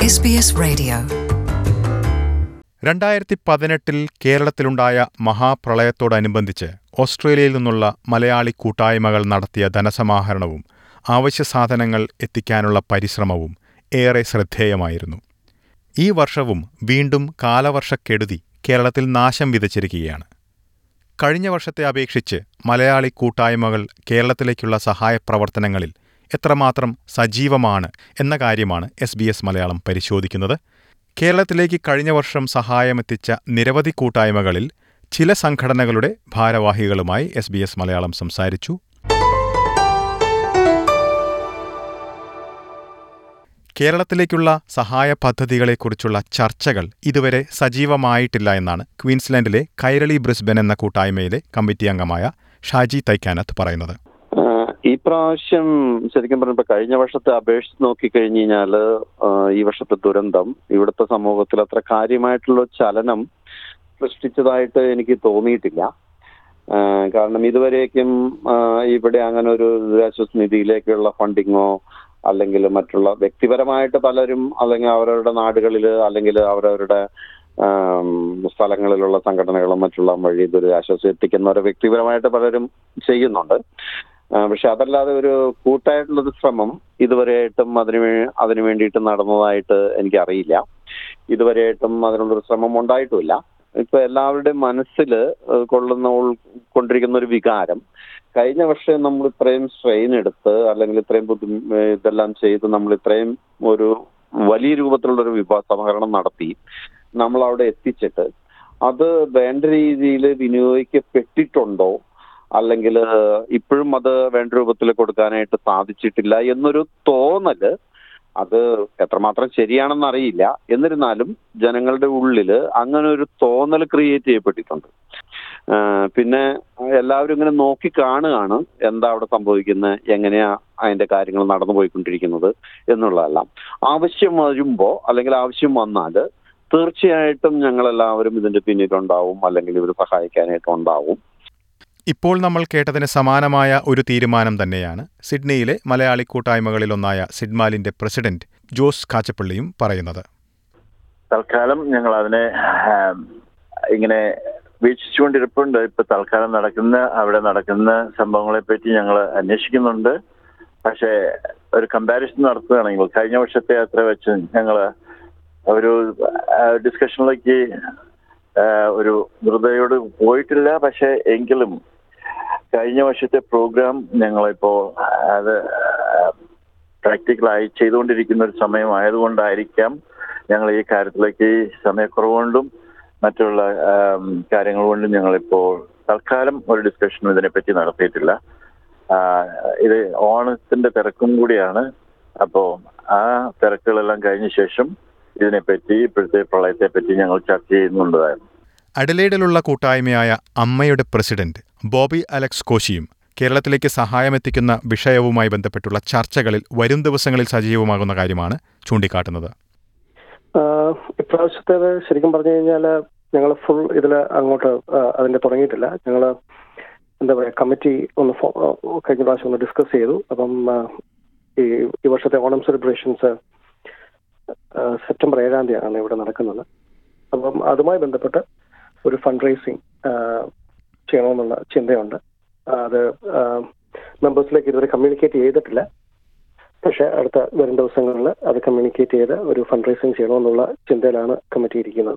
SBS Radio. രണ്ടായിരത്തി പതിനെട്ടിൽ കേരളത്തിലുണ്ടായ മഹാപ്രളയത്തോടനുബന്ധിച്ച് ഓസ്ട്രേലിയയിൽ നിന്നുള്ള മലയാളി കൂട്ടായ്മകൾ നടത്തിയ ധനസമാഹരണവും അവശ്യ സാധനങ്ങൾ എത്തിക്കാനുള്ള പരിശ്രമവും ഏറെ ശ്രദ്ധേയമായിരുന്നു ഈ വർഷവും വീണ്ടും കാലവർഷക്കെടുതി കേരളത്തിൽ നാശം വിതച്ചിരിക്കുകയാണ് കഴിഞ്ഞ വർഷത്തെ അപേക്ഷിച്ച് മലയാളി കൂട്ടായ്മകൾ കേരളത്തിലേക്കുള്ള സഹായ പ്രവർത്തനങ്ങളിൽ എത്രമാത്രം സജീവമാണ് എന്ന കാര്യമാണ് എസ് ബി എസ് മലയാളം പരിശോധിക്കുന്നത് കേരളത്തിലേക്ക് കഴിഞ്ഞ വർഷം സഹായമെത്തിച്ച നിരവധി കൂട്ടായ്മകളിൽ ചില സംഘടനകളുടെ ഭാരവാഹികളുമായി എസ് ബി എസ് മലയാളം സംസാരിച്ചു കേരളത്തിലേക്കുള്ള സഹായ പദ്ധതികളെക്കുറിച്ചുള്ള ചർച്ചകൾ ഇതുവരെ സജീവമായിട്ടില്ല എന്നാണ് ക്വീൻസ്ലാൻഡിലെ കൈരളി ബ്രിസ്ബൻ എന്ന കൂട്ടായ്മയിലെ കമ്മിറ്റി അംഗമായ ഷാജി തൈക്കാനത്ത് പറയുന്നത് ആഹ് ഈ പ്രാവശ്യം ശരിക്കും പറഞ്ഞപ്പോ കഴിഞ്ഞ വർഷത്തെ അപേക്ഷിച്ച് നോക്കിക്കഴിഞ്ഞു കഴിഞ്ഞാല് ആഹ് ഈ വർഷത്തെ ദുരന്തം ഇവിടുത്തെ സമൂഹത്തിൽ അത്ര കാര്യമായിട്ടുള്ള ചലനം സൃഷ്ടിച്ചതായിട്ട് എനിക്ക് തോന്നിയിട്ടില്ല ആഹ് കാരണം ഇതുവരേക്കും ആഹ് ഇവിടെ അങ്ങനെ ഒരു ദുരിതാശ്വാസ നിധിയിലേക്കുള്ള ഫണ്ടിങ്ങോ അല്ലെങ്കിൽ മറ്റുള്ള വ്യക്തിപരമായിട്ട് പലരും അല്ലെങ്കിൽ അവരവരുടെ നാടുകളിൽ അല്ലെങ്കിൽ അവരവരുടെ ആം, സ്ഥലങ്ങളിലുള്ള സംഘടനകളും മറ്റുള്ള വഴി ദുരിതാശ്വാസം എത്തിക്കുന്നവരെ വ്യക്തിപരമായിട്ട് പലരും ചെയ്യുന്നുണ്ട് ആ, പക്ഷെ അതല്ലാതെ ഒരു കൂട്ടായിട്ടുള്ളൊരു ശ്രമം ഇതുവരെയായിട്ടും അതിനു വേ അതിനു വേണ്ടിയിട്ട് നടന്നതായിട്ട് എനിക്കറിയില്ല ഇതുവരെയായിട്ടും അതിനുള്ളൊരു ശ്രമം ഉണ്ടായിട്ടുമില്ല ഇപ്പൊ എല്ലാവരുടെയും മനസ്സിൽ കൊള്ളുന്ന ഉൾക്കൊണ്ടിരിക്കുന്ന ഒരു വികാരം കഴിഞ്ഞ വർഷം നമ്മൾ ഇത്രയും സ്ട്രെയിൻ എടുത്ത് അല്ലെങ്കിൽ ഇത്രയും ബുദ്ധി ഇതെല്ലാം ചെയ്ത് നമ്മൾ ഇത്രയും ഒരു വലിയ രൂപത്തിലുള്ള ഒരു വിഭവ സമാഹരണം നടത്തി നമ്മൾ അവിടെ എത്തിച്ചിട്ട് അത് വേണ്ട രീതിയിൽ വിനിയോഗിക്കപ്പെട്ടിട്ടുണ്ടോ അല്ലെങ്കിൽ ഇപ്പോഴും അത് വേണ്ട രൂപത്തിൽ കൊടുക്കാനായിട്ട് സാധിച്ചിട്ടില്ല എന്നൊരു തോന്നല് അത് എത്രമാത്രം ശരിയാണെന്ന് അറിയില്ല എന്നിരുന്നാലും ജനങ്ങളുടെ ഉള്ളിൽ അങ്ങനെ ഒരു തോന്നൽ ക്രിയേറ്റ് ചെയ്യപ്പെട്ടിട്ടുണ്ട് ആ, പിന്നെ എല്ലാവരും ഇങ്ങനെ നോക്കി കാണുകയാണ് എന്താ അവിടെ സംഭവിക്കുന്നത് എങ്ങനെയാ അതിന്റെ കാര്യങ്ങൾ നടന്നു പോയിക്കൊണ്ടിരിക്കുന്നത് എന്നുള്ളതെല്ലാം ആവശ്യം വരുമ്പോ അല്ലെങ്കിൽ ആവശ്യം വന്നാൽ തീർച്ചയായിട്ടും ഞങ്ങൾ എല്ലാവരും ഇതിന്റെ പിന്നിലുണ്ടാവും അല്ലെങ്കിൽ ഇവർ സഹായിക്കാനായിട്ട് ഉണ്ടാവും ഇപ്പോൾ നമ്മൾ കേട്ടതിന് സമാനമായ ഒരു തീരുമാനം തന്നെയാണ് സിഡ്നിയിലെ മലയാളി കൂട്ടായ്മകളിലൊന്നായ സിഡ്മാലിന്റെ പ്രസിഡന്റ് ജോസ് കാച്ചപ്പള്ളിയും പറയുന്നത് തൽക്കാലം ഞങ്ങൾ അതിനെ ആം, ഇങ്ങനെ വീക്ഷിച്ചുകൊണ്ടിരിപ്പുണ്ട് ഇപ്പൊ തൽക്കാലം നടക്കുന്ന അവിടെ നടക്കുന്ന സംഭവങ്ങളെ പറ്റി ഞങ്ങൾ അന്വേഷിക്കുന്നുണ്ട് പക്ഷേ ഒരു കമ്പാരിസൺ നടത്തുകയാണെങ്കിൽ കഴിഞ്ഞ വർഷത്തെ അത്ര വെച്ച് ഞങ്ങൾ ഒരു ആ, ഡിസ്കഷനിലേക്ക് ആ, ഒരു ധൃതയോട് പോയിട്ടില്ല പക്ഷെ എങ്കിലും കഴിഞ്ഞ വർഷത്തെ പ്രോഗ്രാം ഞങ്ങളിപ്പോ അത് പ്രാക്ടിക്കലായി ചെയ്തുകൊണ്ടിരിക്കുന്ന ഒരു സമയമായതുകൊണ്ടായിരിക്കാം ഞങ്ങൾ ഈ കാര്യത്തിലേക്ക് സമയക്കുറവുകൊണ്ടും മറ്റുള്ള ആം, കാര്യങ്ങൾ കൊണ്ടും ഞങ്ങളിപ്പോൾ തൽക്കാലം ഒരു ഡിസ്കഷനും ഇതിനെപ്പറ്റി നടത്തിയിട്ടില്ല ആ, ഇത് ഓണത്തിന്റെ തിരക്കും കൂടിയാണ് അപ്പോ ആ തിരക്കുകളെല്ലാം കഴിഞ്ഞ ശേഷം ഇതിനെപ്പറ്റി ഇപ്പോഴത്തെ പ്രളയത്തെ പറ്റി ഞങ്ങൾ ചർച്ച ചെയ്യുന്നുണ്ടായിരുന്നു അഡലേഡിലുള്ള കൂട്ടായ്മയായ അമ്മയുടെ പ്രസിഡന്റ് ബോബി അലക്സ് കോശിയും കേരളത്തിലേക്ക് സഹായമെത്തിക്കുന്ന വിഷയവുമായി ബന്ധപ്പെട്ടുള്ള ചർച്ചകളിൽ വരും ദിവസങ്ങളിൽ സജീവമാകുന്ന കാര്യമാണ് ചൂണ്ടിക്കാട്ടുന്നത് ആഹ് ഇപ്രാവശ്യത്തേത് ശരിക്കും പറഞ്ഞു കഴിഞ്ഞാൽ ഞങ്ങൾ ഫുൾ ഇതിൽ അങ്ങോട്ട് ആഹ് അതിന്റെ തുടങ്ങിയിട്ടില്ല ഞങ്ങൾ എന്താ പറയുക കമ്മിറ്റി ഒന്ന് ഫോ- ആഹ് കഴിഞ്ഞ പ്രാവശ്യം ഒന്ന് ഡിസ്കസ് ചെയ്തു അപ്പം ആഹ് ഈ ഈ വർഷത്തെ ഓണം സെലിബ്രേഷൻസ് സെപ്റ്റംബർ ഏഴാം തീയതിയാണ് ഇവിടെ നടക്കുന്നത് അപ്പം അതുമായി ബന്ധപ്പെട്ട് ഒരു ഫണ്ട് റേസിംഗ് ചെയ്യണമെന്നുള്ള ചിന്തയുണ്ട് ആഹ് അത് മെമ്പേഴ്സിലേക്ക് ഇതുവരെ കമ്മ്യൂണിക്കേറ്റ് ചെയ്തിട്ടില്ല പക്ഷെ അടുത്ത വരും ദിവസങ്ങളിൽ അത് കമ്മ്യൂണിക്കേറ്റ് ചെയ്ത് ഒരു ഫണ്ട് റൈസിങ് ചെയ്യണമെന്നുള്ള ചിന്തയിലാണ് കമ്മിറ്റി ഇരിക്കുന്നത്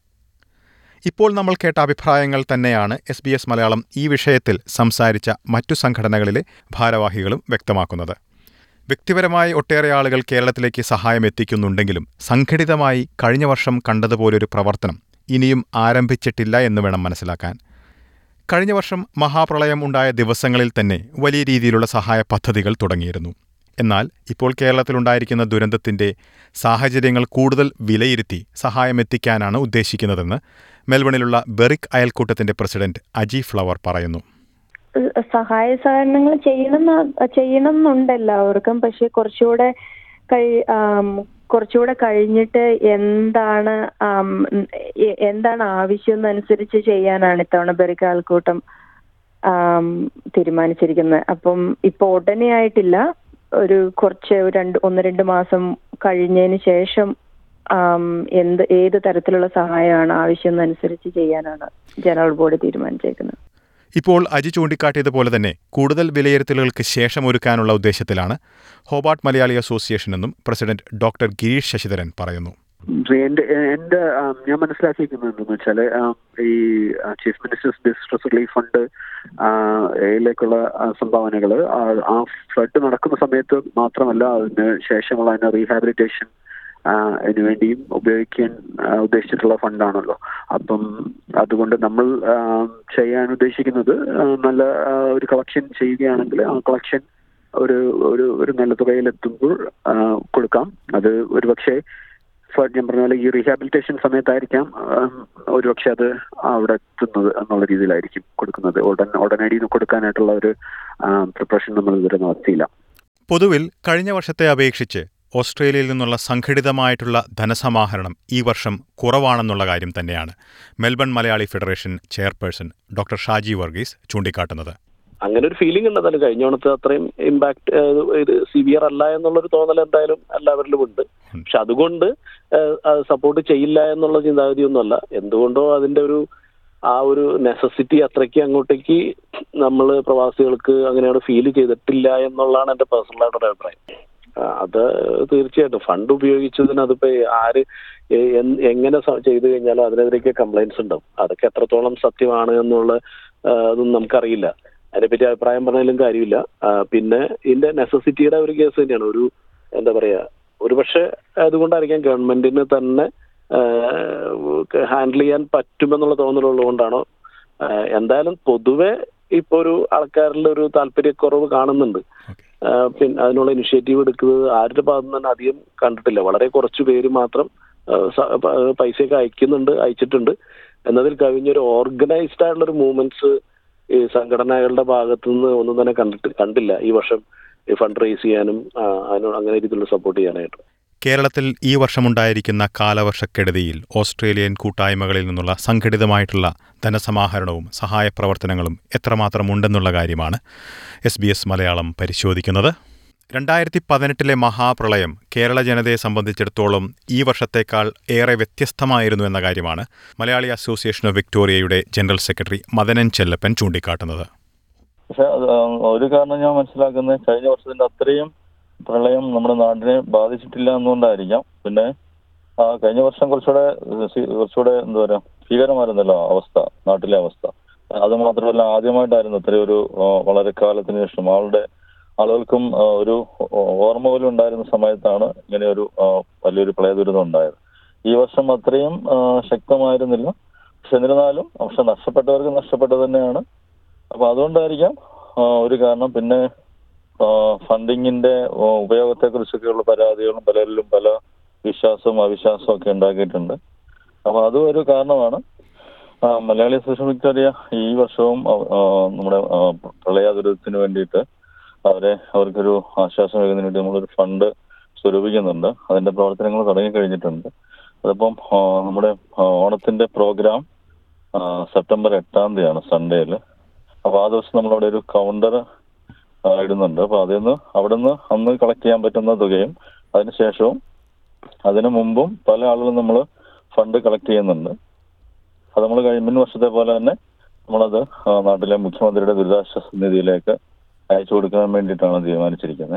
ഇപ്പോൾ നമ്മൾ കേട്ട അഭിപ്രായങ്ങൾ തന്നെയാണ് എസ് ബി എസ് മലയാളം ഈ വിഷയത്തിൽ സംസാരിച്ച മറ്റു സംഘടനകളിലെ ഭാരവാഹികളും വ്യക്തമാക്കുന്നത് വ്യക്തിപരമായി ഒട്ടേറെ ആളുകൾ കേരളത്തിലേക്ക് സഹായം എത്തിക്കുന്നുണ്ടെങ്കിലും സംഘടിതമായി കഴിഞ്ഞ വർഷം കണ്ടതുപോലൊരു പ്രവർത്തനം ഇനിയും ആരംഭിച്ചിട്ടില്ല എന്ന് വേണം മനസ്സിലാക്കാൻ കഴിഞ്ഞ വർഷം മഹാപ്രളയം ഉണ്ടായ ദിവസങ്ങളിൽ തന്നെ വലിയ രീതിയിലുള്ള സഹായ പദ്ധതികൾ തുടങ്ങിയിരുന്നു എന്നാൽ ഇപ്പോൾ കേരളത്തിലുണ്ടായിരിക്കുന്ന ദുരന്തത്തിന്റെ സാഹചര്യങ്ങൾ കൂടുതൽ വിലയിരുത്തി സഹായമെത്തിക്കാനാണ് ഉദ്ദേശിക്കുന്നതെന്ന് മെൽബണിലുള്ള ബെറിക് അയൽക്കൂട്ടത്തിന്റെ പ്രസിഡന്റ് അജി ഫ്ലവർ പറയുന്നു സഹായ സഹകരണങ്ങൾ ചെയ്യണം ചെയ്യണം എന്നുണ്ട് എല്ലാവർക്കും പക്ഷെ കുറച്ചുകൂടെ കഴി ആം, കുറച്ചുകൂടെ കഴിഞ്ഞിട്ട് എന്താണ് ആം, എ- എന്താണ് ആവശ്യം എന്നനുസരിച്ച് ചെയ്യാനാണ് ഇത്തവണ ബെറിക് ആൾക്കൂട്ടം ആം, തീരുമാനിച്ചിരിക്കുന്നത് അപ്പം ഇപ്പൊ ഉടനെ ആയിട്ടില്ല ഒരു കുറച്ച് രണ്ട് ഒന്ന് രണ്ട് മാസം കഴിഞ്ഞതിന് ശേഷം ആം, എന്ത് ഏത് തരത്തിലുള്ള സഹായമാണ് ആവശ്യം എന്നനുസരിച്ച് ചെയ്യാനാണ് ജനറൽ ബോഡി തീരുമാനിച്ചേക്കുന്നത് ഇപ്പോൾ അജി ചൂണ്ടിക്കാട്ടിയതുപോലെ തന്നെ കൂടുതൽ വിലയിരുത്തലുകൾക്ക് ശേഷം ഒരുക്കാനുള്ള ഉദ്ദേശത്തിലാണ് ഹോബാർട്ട് മലയാളി അസോസിയേഷൻ എന്നും പ്രസിഡന്റ് ഡോക്ടർ ഗിരീഷ് ശശിധരൻ പറയുന്നു എന്റെ എന്റെ ആം, ഞാൻ മനസ്സിലാക്കിയിരിക്കുന്നത് എന്തെന്ന് വെച്ചാല് ആം, ഈ chief ministers distress relief fund ah, യിലേക്കുള്ള ആ, സംഭാവനകള് ആ, ആ ഫ്ലഡ് നടക്കുന്ന സമയത്ത് മാത്രമല്ല അതിന് ശേഷമുള്ള അതിന് റീഹാബിലിറ്റേഷൻ അതിനു വേണ്ടിയും ഉപയോഗിക്കാൻ ആ, ഉദ്ദേശിച്ചിട്ടുള്ള ഫണ്ടാണല്ലോ അപ്പം അതുകൊണ്ട് നമ്മൾ ആ, ചെയ്യാൻ ഉദ്ദേശിക്കുന്നത് ആ, നല്ല ആ, ഒരു കളക്ഷൻ ചെയ്യുകയാണെങ്കിൽ ആ കളക്ഷൻ ഒരു ഒരു ഒരു നല്ല തുകയിലെത്തുമ്പോൾ ആ, കൊടുക്കാം അത് ഒരുപക്ഷെ ഫ്ലഡ് ഞാൻ പറഞ്ഞ പോലെ ഈ റീഹാബിലിറ്റേഷൻ സമയത്തായിരിക്കാം ആം, ഒരുപക്ഷെ അത് അവിടെ എത്തുന്നത് എന്നുള്ള രീതിയിലായിരിക്കും കൊടുക്കുന്നത് ഉടൻ ഉടനടി കൊടുക്കാനായിട്ടുള്ള ഒരു പ്രിപ്പറേഷൻ നമ്മൾ ഇതുവരെ നടത്തിയില്ല പൊതുവിൽ കഴിഞ്ഞ വർഷത്തെ അപേക്ഷിച്ച് ഓസ്ട്രേലിയയിൽ നിന്നുള്ള സംഘടിതമായിട്ടുള്ള ധനസമാഹരണം ഈ വർഷം കുറവാണെന്നുള്ള കാര്യം തന്നെയാണ് Melbourne Malayali federation chairperson doctor Shaji Varghese ചൂണ്ടിക്കാട്ടുന്നത് അങ്ങനെ ഒരു ഫീലിംഗ് ഉണ്ട് എന്തായാലും കഴിഞ്ഞ ഓണത്തെ അത്രയും ഇമ്പാക്ട് ഇത് സിവിയർ അല്ല എന്നുള്ളൊരു തോന്നൽ എന്തായാലും എല്ലാവരിലും ഉണ്ട് പക്ഷെ അതുകൊണ്ട് സപ്പോർട്ട് ചെയ്യില്ല എന്നുള്ള ചിന്താഗതി ഒന്നുമല്ല എന്തുകൊണ്ടോ അതിന്റെ ഒരു ആ ഒരു നെസസിറ്റി അത്രയ്ക്ക് അങ്ങോട്ടേക്ക് നമ്മൾ പ്രവാസികൾക്ക് അങ്ങനെയാണ് ഫീൽ ചെയ്തിട്ടില്ല എന്നുള്ളതാണ് എന്റെ പേഴ്സണൽ ആയിട്ടൊരു അഭിപ്രായം ആ, അത് തീർച്ചയായിട്ടും ഫണ്ട് ഉപയോഗിച്ചതിന് അതിപ്പോ ആര് എ- എൻ- എങ്ങനെ സ- ചെയ്തു കഴിഞ്ഞാലും അതിനെതിരെയൊക്കെ കംപ്ലൈന്റ്സ് ഉണ്ടാവും അതൊക്കെ എത്രത്തോളം സത്യമാണ് എന്നുള്ള ആ, അതൊന്നും നമുക്കറിയില്ല അതിനെപ്പറ്റി അഭിപ്രായം പറഞ്ഞാലും കാര്യമില്ല ആ, പിന്നെ ഇതിന്റെ നെസസിറ്റിയുടെ ഒരു കേസ് തന്നെയാണ് ഒരു എന്താ പറയാ ഒരുപക്ഷെ അതുകൊണ്ടായിരിക്കാം ഗവൺമെന്റിന് തന്നെ ഹാൻഡിൽ ചെയ്യാൻ പറ്റുമെന്നുള്ള തോന്നലുള്ളതുകൊണ്ടാണോ ആ, എന്തായാലും പൊതുവെ ഇപ്പൊ ഒരു ആൾക്കാരിൽ ഒരു താല്പര്യക്കുറവ് കാണുന്നുണ്ട് ആ, പിന്നെ അതിനുള്ള ഇനിഷ്യേറ്റീവ് എടുക്കുന്നത് ആരുടെ ഭാഗത്തു നിന്ന് തന്നെ അധികം കണ്ടിട്ടില്ല വളരെ കുറച്ച് പേര് മാത്രം ആ, സ- പ- പൈസയൊക്കെ അയക്കുന്നുണ്ട് അയച്ചിട്ടുണ്ട് എന്നതിൽ കവിഞ്ഞൊരു ഓർഗനൈസ്ഡ് ആയിട്ടുള്ള ഒരു മൂവ്മെന്റ്സ് ഈ സംഘടനകളുടെ ഭാഗത്തു നിന്ന് ഒന്നും തന്നെ കണ്ടിട്ട് കണ്ടില്ല ഈ വർഷം ഈ ഫണ്ട് റേസ് ചെയ്യാനും ആ, അതിനോട് അങ്ങനെ രീതിയിലുള്ള സപ്പോർട്ട് ചെയ്യാനായിട്ട് കേരളത്തിൽ ഈ വർഷമുണ്ടായിരിക്കുന്ന കാലവർഷക്കെടുതിയിൽ ഓസ്ട്രേലിയൻ കൂട്ടായ്മകളിൽ നിന്നുള്ള സംഘടിതമായിട്ടുള്ള ധനസമാഹരണവും സഹായ പ്രവർത്തനങ്ങളും എത്രമാത്രം ഉണ്ടെന്നുള്ള കാര്യമാണ് എസ് ബി എസ് മലയാളം പരിശോധിക്കുന്നത് രണ്ടായിരത്തി പതിനെട്ടിലെ മഹാപ്രളയം കേരള ജനതയെ സംബന്ധിച്ചിടത്തോളം ഈ വർഷത്തേക്കാൾ ഏറെ വ്യത്യസ്തമായിരുന്നു എന്ന കാര്യമാണ് മലയാളി അസോസിയേഷൻ ഓഫ് വിക്ടോറിയയുടെ ജനറൽ സെക്രട്ടറി മദനൻ ചെല്ലപ്പൻ ചൂണ്ടിക്കാട്ടുന്നത് പക്ഷെ അത് ഒരു കാരണം ഞാൻ മനസ്സിലാക്കുന്നത് കഴിഞ്ഞ വർഷത്തിന്റെ അത്രയും പ്രളയം നമ്മുടെ നാടിനെ ബാധിച്ചിട്ടില്ല എന്നുകൊണ്ടായിരിക്കാം പിന്നെ ആ കഴിഞ്ഞ വർഷം കുറച്ചുകൂടെ ഏഹ്, സി- കുറച്ചുകൂടെ എന്താ പറയാ ഭീകരമായിരുന്നല്ലോ അവസ്ഥ നാട്ടിലെ അവസ്ഥ അത് മാത്രമല്ല ആദ്യമായിട്ടായിരുന്നു ഇത്രയും ഒരു ആ, വളരെ കാലത്തിന് ശേഷം ആളുടെ ആളുകൾക്കും ആ, ഒരു ഓ- ഓർമ്മ പോലും ഉണ്ടായിരുന്ന സമയത്താണ് ഇങ്ങനെ ഒരു ആ, വലിയൊരു പ്രളയ ദുരിതം ഉണ്ടായത് ഈ വർഷം അത്രയും ആ, ശക്തമായിരുന്നില്ല പക്ഷെ എന്നിരുന്നാലും പക്ഷെ നഷ്ടപ്പെട്ടവർക്ക് നഷ്ടപ്പെട്ടത് തന്നെയാണ് അപ്പൊ അതുകൊണ്ടായിരിക്കാം ആ, ഒരു കാരണം പിന്നെ ഫണ്ടിങ്ങിന്റെ ഉപയോഗത്തെ കുറിച്ചൊക്കെയുള്ള പരാതികളും പലരിലും പല വിശ്വാസവും അവിശ്വാസവും ഒക്കെ ഉണ്ടാക്കിയിട്ടുണ്ട് അപ്പൊ അതും ഒരു കാരണമാണ് ആ, മലയാളി അസോസിയേഷൻ വിക്ടോറിയ ഈ വർഷവും ആ, ആ, നമ്മുടെ ആ, പ്രളയ ദുരിതത്തിന് വേണ്ടിയിട്ട് അവരെ അവർക്കൊരു ആശ്വാസം നൽകുന്നതിന് വേണ്ടി നമ്മളൊരു ഫണ്ട് സ്വരൂപിക്കുന്നുണ്ട് അതിന്റെ പ്രവർത്തനങ്ങൾ തുടങ്ങി കഴിഞ്ഞിട്ടുണ്ട് അതിപ്പം ആ, നമ്മുടെ ആ, ഓണത്തിന്റെ പ്രോഗ്രാം ആ, സെപ്റ്റംബർ എട്ടാം തീയതിയാണ് സൺഡേയിൽ അപ്പൊ ആ ദിവസം നമ്മളവിടെ ഒരു കൗണ്ടർ ഇടുന്നുണ്ട് അപ്പൊ അതിൽ നിന്ന് അവിടെ നിന്ന് അന്ന് കളക്ട് ചെയ്യാൻ പറ്റുന്ന തുകയും അതിനുശേഷവും അതിനു മുമ്പും പല ആളുകളും നമ്മൾ ഫണ്ട് കളക്ട് ചെയ്യുന്നുണ്ട് അത് നമ്മൾ കഴിഞ്ഞ മുൻ വർഷത്തെ പോലെ തന്നെ നമ്മളത് ആ, നാട്ടിലെ മുഖ്യമന്ത്രിയുടെ ദുരിതാശ്വാസ നിധിയിലേക്ക് അയച്ചു കൊടുക്കാൻ വേണ്ടിയിട്ടാണ് തീരുമാനിച്ചിരിക്കുന്നത്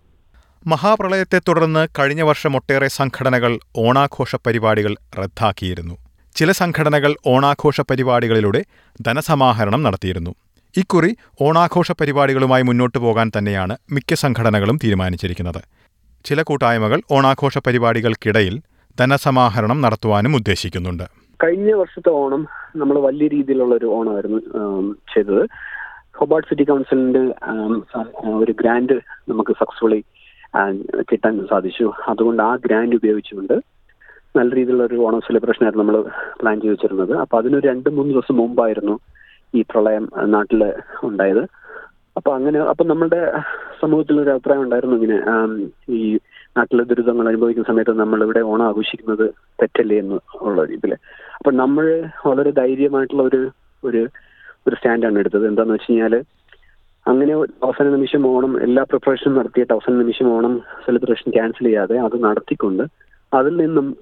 മഹാപ്രളയത്തെ തുടർന്ന് കഴിഞ്ഞ വർഷം ഒട്ടേറെ സംഘടനകൾ ഓണാഘോഷ പരിപാടികൾ റദ്ദാക്കിയിരുന്നു ചില സംഘടനകൾ ഓണാഘോഷ പരിപാടികളിലൂടെ ധനസമാഹരണം നടത്തിയിരുന്നു ഇക്കുറി ഓണാഘോഷ പരിപാടികളുമായി മുന്നോട്ടു പോകാൻ തന്നെയാണ് മിക്ക സംഘടനകളും തീരുമാനിച്ചിരിക്കുന്നത് ചില കൂട്ടായ്മകൾ ഓണാഘോഷ പരിപാടികൾക്കിടയിൽ ധനസമാഹരണം നടത്തുവാനും ഉദ്ദേശിക്കുന്നുണ്ട് കഴിഞ്ഞ വർഷത്തെ ഓണം നമ്മൾ വലിയ രീതിയിലുള്ള ഒരു ഓണമായിരുന്നു ആം, ചെയ്തത് ഹൊബാർട്ട് സിറ്റി കൗൺസിലിന്റെ ആം, സ- ആ, ഒരു ഗ്രാൻഡ് നമുക്ക് സക്സസ്ഫുള്ളി കിട്ടാൻ സാധിച്ചു അതുകൊണ്ട് ആ ഗ്രാൻഡ് ഉപയോഗിച്ചുകൊണ്ട് നല്ല രീതിയിലുള്ള ഒരു ഓണം സെലിബ്രേഷൻ ആയിരുന്നു നമ്മൾ പ്ലാൻ ചെയ്ത് വെച്ചിരുന്നത് അപ്പൊ അതിനൊരു രണ്ട് മൂന്ന് ദിവസം മുമ്പായിരുന്നു ഈ പ്രളയം നാട്ടിൽ ഉണ്ടായത് അപ്പൊ അങ്ങനെ അപ്പൊ നമ്മുടെ സമൂഹത്തിൽ ഒരു അഭിപ്രായം ഉണ്ടായിരുന്നു ഇങ്ങനെ ആം, ഈ നാട്ടിലെ ദുരിതങ്ങൾ അനുഭവിക്കുന്ന സമയത്ത് നമ്മൾ ഇവിടെ ഓണം ആഘോഷിക്കുന്നത് തെറ്റല്ലേ എന്ന് ഉള്ള ഇതില് അപ്പൊ നമ്മൾ വളരെ ധൈര്യമായിട്ടുള്ള ഒരു ഒരു ഒരു സ്റ്റാൻഡാണ് എടുത്തത് എന്താന്ന് വെച്ച് കഴിഞ്ഞാല് അങ്ങനെ ഒരു അവസാന നിമിഷം ഓണം എല്ലാ പ്രിപ്പറേഷനും നടത്തിയിട്ട് അവസാന നിമിഷം ഓണം സെലിബ്രേഷൻ ക്യാൻസൽ ചെയ്യാതെ അത് നടത്തിക്കൊണ്ട് അതിൽ നിന്നും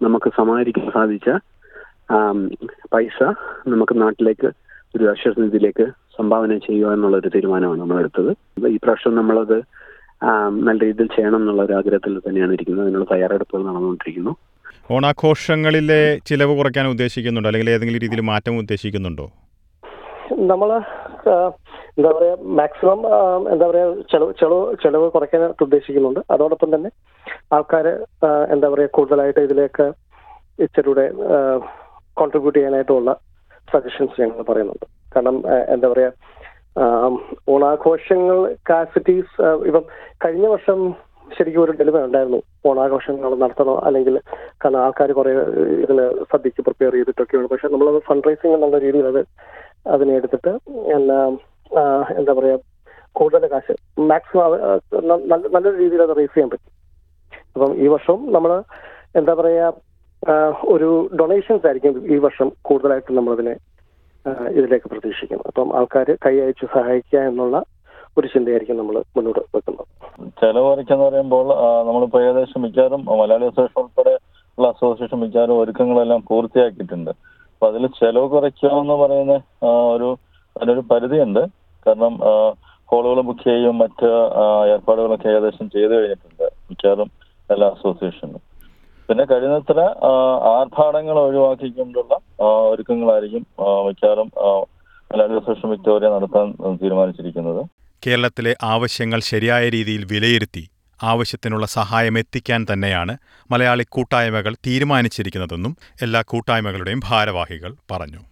നമുക്ക് സമാഹരിക്കാൻ സാധിച്ച ആം, പൈസ നമുക്ക് നാട്ടിലേക്ക് ഒരു നിധിയിലേക്ക് സംഭാവന ചെയ്യുക എന്നുള്ള ഒരു തീരുമാനമാണ് നമ്മൾ എടുത്തത് ഈ പ്രാവശ്യം നമ്മളത് ആം, നല്ല രീതിയിൽ ചെയ്യണം എന്നുള്ള ഒരു ആഗ്രഹത്തിൽ തന്നെയാണ് ഇരിക്കുന്നത് അതിനുള്ള തയ്യാറെടുപ്പുകൾ നടന്നുകൊണ്ടിരിക്കുന്നു ഓണാഘോഷങ്ങളിലെ ചിലവ് കുറയ്ക്കാൻ ഉദ്ദേശിക്കുന്നുണ്ടോ അല്ലെങ്കിൽ ഏതെങ്കിലും രീതിയിൽ മാറ്റം ഉദ്ദേശിക്കുന്നുണ്ടോ നമ്മൾ എന്താ പറയാ മാക്സിമം എന്താ പറയാ ചെലവ് ചെലവ് ചെലവ് കുറയ്ക്കാനായിട്ട് ഉദ്ദേശിക്കുന്നുണ്ട് അതോടൊപ്പം തന്നെ ആൾക്കാർ എന്താ പറയാ കൂടുതലായിട്ട് ഇതിലേക്ക് ഇച്ചിരൂടെ കോൺട്രിബ്യൂട്ട് ചെയ്യാനായിട്ടുള്ള സജഷൻസ് ഞങ്ങൾ പറയുന്നുണ്ട് കാരണം ആ, എന്താ പറയാ ആ, ഓണാഘോഷങ്ങൾ കാസിറ്റീസ് ഇപ്പം കഴിഞ്ഞ വർഷം ശരിക്കും ഒരു ഡെലിവറി ഉണ്ടായിരുന്നു ഓണാഘോഷങ്ങൾ നടത്തണോ അല്ലെങ്കിൽ കാരണം ആൾക്കാർ കുറെ ഇതിന് സദ്യക്ക് പ്രിപ്പയർ ചെയ്തിട്ടൊക്കെയാണ് പക്ഷെ നമ്മളത് ഫണ്ട് റൈസിങ് എന്നുള്ള രീതിയിൽ അത് അതിനെ എടുത്തിട്ട് എന്നാ ആ, എന്താ പറയാ കൂടുതൽ കാശ് മാക്സിമം നല്ല നല്ലൊരു രീതിയിൽ അത് റേസ് ചെയ്യാൻ പറ്റും അപ്പം ഈ വർഷവും നമ്മൾ എന്താ പറയാ ആ, ഒരു ഡൊണേഷൻസ് ആയിരിക്കും ഈ വർഷം കൂടുതലായിട്ട് നമ്മളതിനെ ആ, ഇതിലേക്ക് പ്രതീക്ഷിക്കുന്നത് അപ്പം ആൾക്കാർ കൈ അയച്ച് സഹായിക്കുക എന്നുള്ള ഒരു ചിന്തയായിരിക്കും നമ്മൾ മുന്നോട്ട് വെക്കുന്നത് ചെലവ് കുറയ്ക്കാന്ന് പറയുമ്പോൾ ആ, നമ്മളിപ്പോ ഏകദേശം മിക്കവാറും മലയാളി അസോസിയേഷൻ ഉൾപ്പെടെ ഉള്ള അസോസിയേഷൻ മിക്കവാറും ഒരുക്കങ്ങളെല്ലാം പൂർത്തിയാക്കിയിട്ടുണ്ട് അപ്പൊ അതിൽ ചെലവ് കുറയ്ക്കുക എന്ന് പറയുന്ന ആ, ഒരു അതിനൊരു പരിധിയുണ്ട് കാരണം ഹോളുകൾ ബുക്ക് ചെയ്യും മറ്റ് ആ, ഏർപ്പാടുകളൊക്കെ ഏകദേശം ചെയ്തു കഴിഞ്ഞിട്ടുണ്ട് മിക്കവാറും എല്ലാ അസോസിയേഷനും പിന്നെ കഴിയുന്നത്ര ആ, ആർഭാടങ്ങൾ ഒഴിവാക്കിക്കൊണ്ടുള്ള ആ, ഒരുക്കങ്ങളായിരിക്കും ആ, മിക്കവാറും ആ, മലയാളി അസോസിയേഷൻ വിക്ടോറിയ നടത്താൻ തീരുമാനിച്ചിരിക്കുന്നത് കേരളത്തിലെ ആവശ്യങ്ങൾ ശരിയായ രീതിയിൽ വിലയിരുത്തി ആവശ്യത്തിനുള്ള സഹായം എത്തിക്കാൻ തന്നെയാണ് മലയാളി കൂട്ടായ്മകൾ തീരുമാനിച്ചിരിക്കുന്നതെന്നും എല്ലാ കൂട്ടായ്മകളുടെയും ഭാരവാഹികൾ പറഞ്ഞു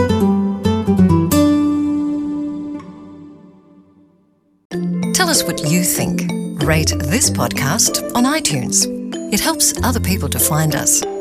Tell us what you think. Rate this podcast on iTunes. It helps other people to find us.